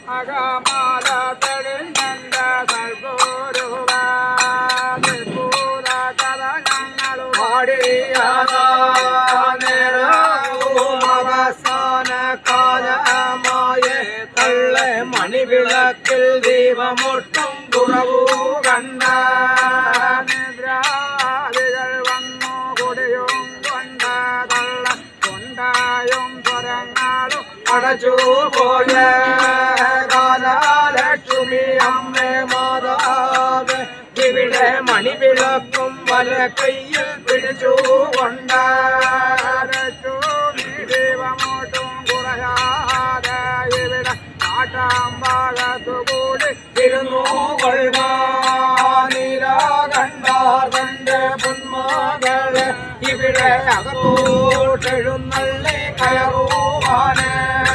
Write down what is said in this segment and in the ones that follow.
അകമാല തെളിഞ്ഞണ്ട സൽപൂരുവാൂര കഥ ഞങ്ങളും അവസാന കാലമായ തള്ളെ മണിവിളക്കിൽ ദീപമൊട്ടും കുറവു കണ്ട നിദ്രാദികൾ വന്നു കുടിയും കൊണ്ട തള്ള കൊണ്ടായും സ്വരങ്ങളും അടച്ചു പോയ കാലലക്ഷ്മി അമ്മേ മാതാവ് ഇവിടെ മണിവിളക്കും വല കയ്യിൽ പിടിച്ചു കൊണ്ട ദൈവമോട്ടും കുറയാതെ ഇവിടെ കാട്ടാം ഭാഗത്തുകൂടി ഇരുന്നു കൊള്ളുവാനിരാകണ്ടാർ തന്റെ പൊന്മകളെ ഇവിടെ അകത്തോട്ടെഴുന്നള്ളി കയറുവാന്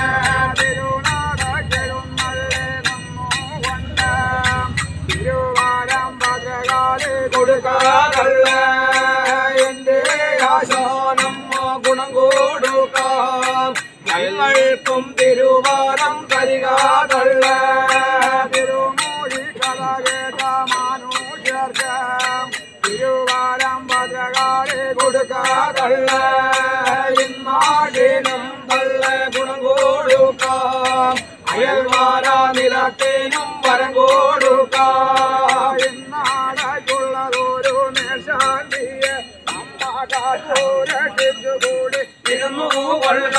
തിരുനാടകെഴുന്നള്ളി നിന്നു കൊണ്ട് തിരുവാരം ഭദ്രകാളി കൊടുക്കാതള്ള എന്റെ ആശാനമ്മ ഗുണം കൊടുക്കാം ഞങ്ങൾക്കും തിരുവാരം തരികാതള്ള തിരുമൂഴി കഥ കേട്ട മനുഷ്യർക്ക് തിരുവാരം ഭദ്രകാളി കൊടുക്കാതള്ള ഇന്നാടിനും തള്ള ഗുണം കൊടുക്കാം അയൽമാരാ നിലത്തേനും വരം കൊടുക്കാം ഇന്നാടക്കുള്ളതൊരു മേശാന്തിയെ അമ്മ കാത്തൂരക്ഷിച്ചുകൂടി ഇരുന്നു കൊള്ളുക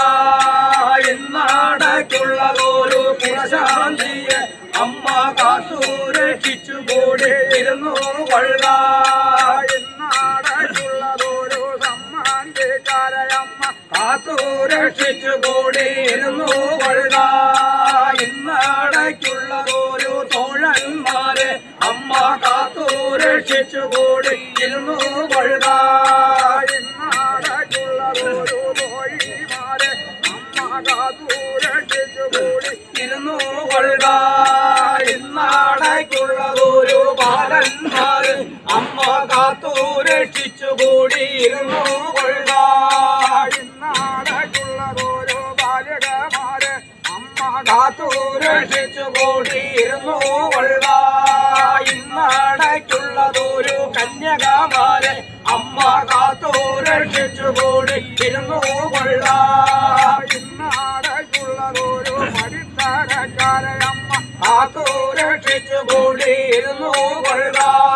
ഇന്നാടയ്ക്കുള്ളതൊരു പുരശാന്തിയെ അമ്മ കാത്തു രക്ഷിച്ചുകൂടി ഇരുന്നു കൊള്ളുക ഇന്നാടക്കുള്ളതൊരു സമ്മാന്തിക്കാരയമ്മ കാത്തു രക്ഷിച്ചുകൂടി ഇരുന്നു കൊള്ളുക ഇന്നാടയ്ക്കുള്ളതൊരു തോഴന്മാരെ അമ്മ കാത്തു രക്ഷിച്ചുകൂടി ഇരുന്നു കൊള്ളുക ഇന്നാടക്കുള്ളതൊരു തോഴിമാരെ അമ്മ കാത്തൂരക്ഷിച്ചുകൂടി ഇരുന്നു കൊള്ളുക ഇന്നാടയ്ക്കുള്ളതൊരു ബാലന്മാര് അമ്മ കാത്തു രക്ഷിച്ചുകൂടി ഇരുന്നു കൊള്ളുക ഇന്നാടക്കുള്ളതൊരു ബാലികമാരെ അമ്മ കാത്തു രക്ഷിച്ചുകൂടി ഇരുന്നു കൊള്ളുക ഇന്നാടയ്ക്കുള്ളതൊരു കന്യകമാരെ അമ്മ കാത്തു രക്ഷിച്ചുകൂടി ഇരുന്നു കൊള്ളുക ഇന്നാടക്കുള്ളതൊരു പഠിത്തരക്കാരയമ്മ കാത്തു രക്ഷിച്ചുകൂടി ഇരുന്നു കൊള്ളുക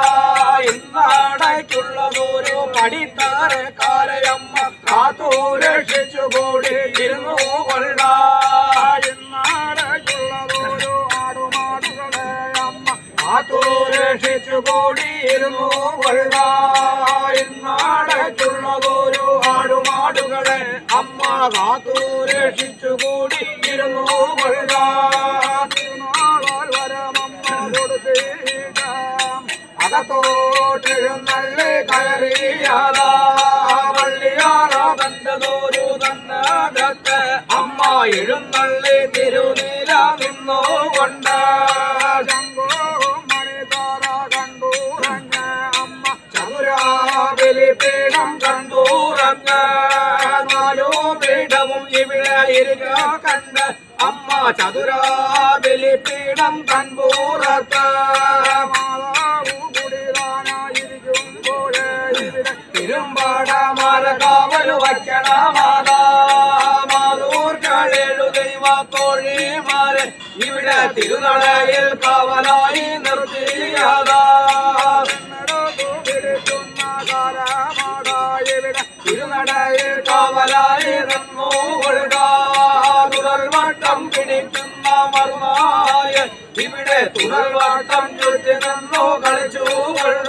ഇന്നാടയ്ക്കുള്ളതൊരു പടിത്താരക്കാരയമ്മ കാത്തു രക്ഷിച്ചുകൂടി ഇരുന്നു കൊള്ളുക ഇന്നാടക്കുള്ളതൊരു ആടുമാടുകളെ അമ്മ കാത്തു രക്ഷിച്ചുകൂടി ഇരുന്നു കൊള്ളുക ഇന്നാടയ്ക്കുള്ളതൊരു ആടുമാടുകളെ അമ്മ കാത്തു രക്ഷിച്ചുകൂടി ഇരുന്നു കൊള്ളുക തിരുനാളാൽ വരമമ്മ കൊടുത്തേക്കാം അകത്തോട്ടെഴുന്നള്ളി കയറിയാതാ വള്ളിയാറാ തന്നതോരു തന്നകത്ത് അമ്മ എഴുന്നള്ളി തിരുനീല നിന്നു കൊണ്ട് ശംഖോം മണിതാര കണ്ടൂറങ്ങ അമ്മ ചതുരാബലി പീഠം കണ്ടൂറങ്ങ് നാലോ പീഠവും ഇവിടെ ഇരിക കണ്ട് അമ്മ ചതുരാബലി പീഠം കൺപൂറത്ത് മാതാവു കുടിലാനായിരിക്കുമ്പോഴേ ഇവിടെ തിരുമ്പാട മരകാവലു വയ്ക്കണ മാതാ മാതൂർക്കളേഴു ദൈവ തോഴിമാരെ ഇവിടെ തിരുനടയിൽ കാവലായി നിർത്തിയതാ നടന്നു പിടിക്കുന്ന കാലമാടായി ഇവിടെ തിരുനടയിൽ കാവലായി നിന്നു കൊള്ളുക തുടർവട്ടം പിടിക്കുന്ന മറുനായ ഇവിടെ തുടർവട്ടം ചുറ്റി നിന്നു കളിച്ചു കൊള്ളുക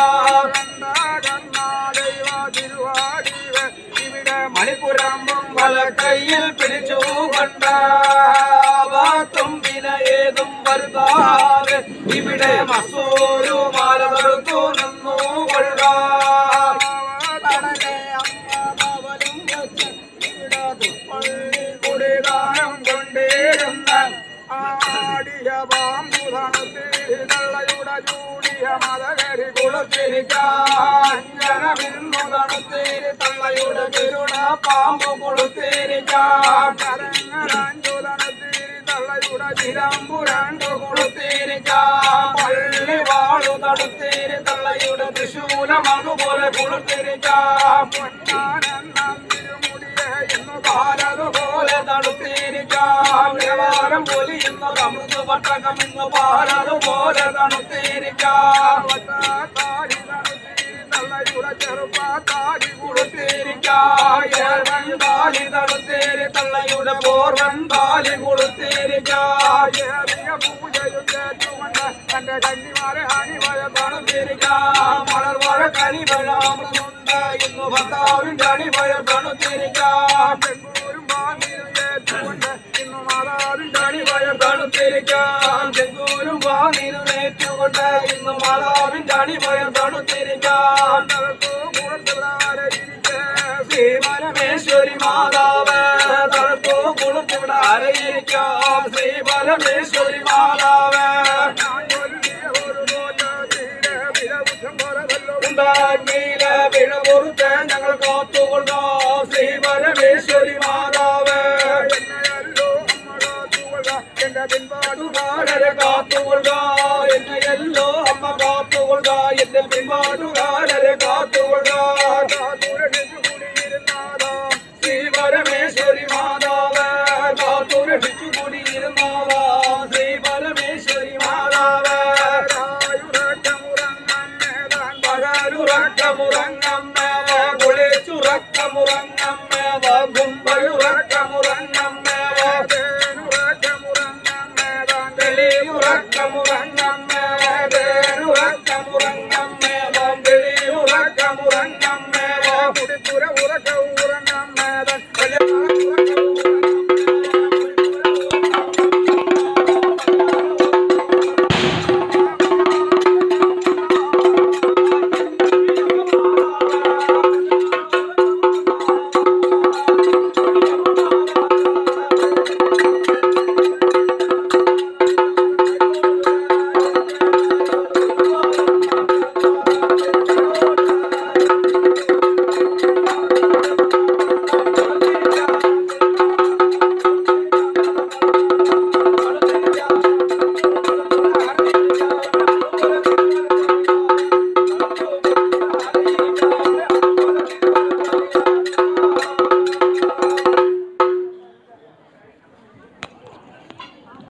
കണ്ണാദൈവ തിരുവാടിവ ഇവിടെ മണിപ്പുരമ്പും വല കയ്യിൽ പിടിച്ചു കൊണ്ട തുമ്പിന ഏതും വരുത്താതെ ഇവിടെ മസൂരു മാല തൊടുത്തു നിന്നു കൊള്ളുക തടകെ അമ്മവലും വച്ച് ഇവിടെ തുപ്പള്ളി കുടികാരം കൊണ്ടിരുന്ന ആടിയ പാമ്പുധനത്തിൽ തള്ളയുടെ ചൂടിയ മതകരി കുളത്തിരിക്കാൻ ജനമിന്നു തണുത്തേരി തള്ളയുടെ കരുണ പാമ്പ് കുളത്തിരിക്കാൻ കരങ്ങരാഞ്ചുതനത്തിൽ തള്ളയുടെ ചിരമ്പുരണ്ടു കൊടുത്തിരിക്കാം പള്ളി വാളു തടുത്തിരി തള്ളയുടെ തൃശൂലം അതുപോലെ കൊടുത്തിരിക്കാം പൊന്നാനെണ്ണം തിരുമുടിയെ ഇന്നു പാലതുപോലെ തണുത്തിരിക്കാം നിലവാരം പൊലിയുന്ന അമൃത പട്ടകം ഇന്ന് പാലതുപോലെ തണുത്തിരിക്കാം താടി തണുത്തിരി തള്ളയുടെ ചെറുപ്പത്താടി കൊടുത്തിരിക്കാം ഏവൻ താലി തണുത്തേരി തള്ളയുടെ പോർവൻ താലി കൊടുത്തിരിക്കാം ഏറിയ പൂജയും കേട്ടുകൊണ്ട് തന്റെ കന്നിമാരെ അണിവയ തണുത്തിരിക്കാം മലർവാഴ കനിവഴാമൃതുണ്ട് ഇന്ന് ഭർത്താവിന്റെ അണിവയ തണുത്തിരിക്കാം ചെങ്കൂരും വാങ്ങിയും കേട്ടുകൊണ്ട് ഇന്നു മാതാവിന്റെ അണിവയർ തണുത്തിരിക്കാം ചെങ്കൂരും വാനിരുന്നേറ്റുകൊണ്ട് ഇന്ന് മാതാവിന്റെ അണിവയർ തണുത്തിരിക്കാം അണ്ടകത്തു കൂടുതലാരെ ഇരിക്കേ ശ്രീ പരമേശ്വരി മാതാവ് തണുത്തു കുളിർത്തിവിടെ അരയിരിക്കാം ശ്രീ പരമേശ്വരി മാതാവ് ഞാൻ ചൊല്ലിയ ഒരു തോറ്റീരെ വിലകുറ്റം പോലതല്ലോ ഉണ്ടാക്കിയില്ല പിഴ പൊറുത്ത് ഞങ്ങൾ കാത്തുകൊള്ളാം ശ്രീ പരമേശ്വരി മാതാവ് എന്നയല്ലോ അമ്മ കാത്തുകൊള്ളുക എന്റെ പിൻപാടു വളരെ കാത്തുകൊള്ളുക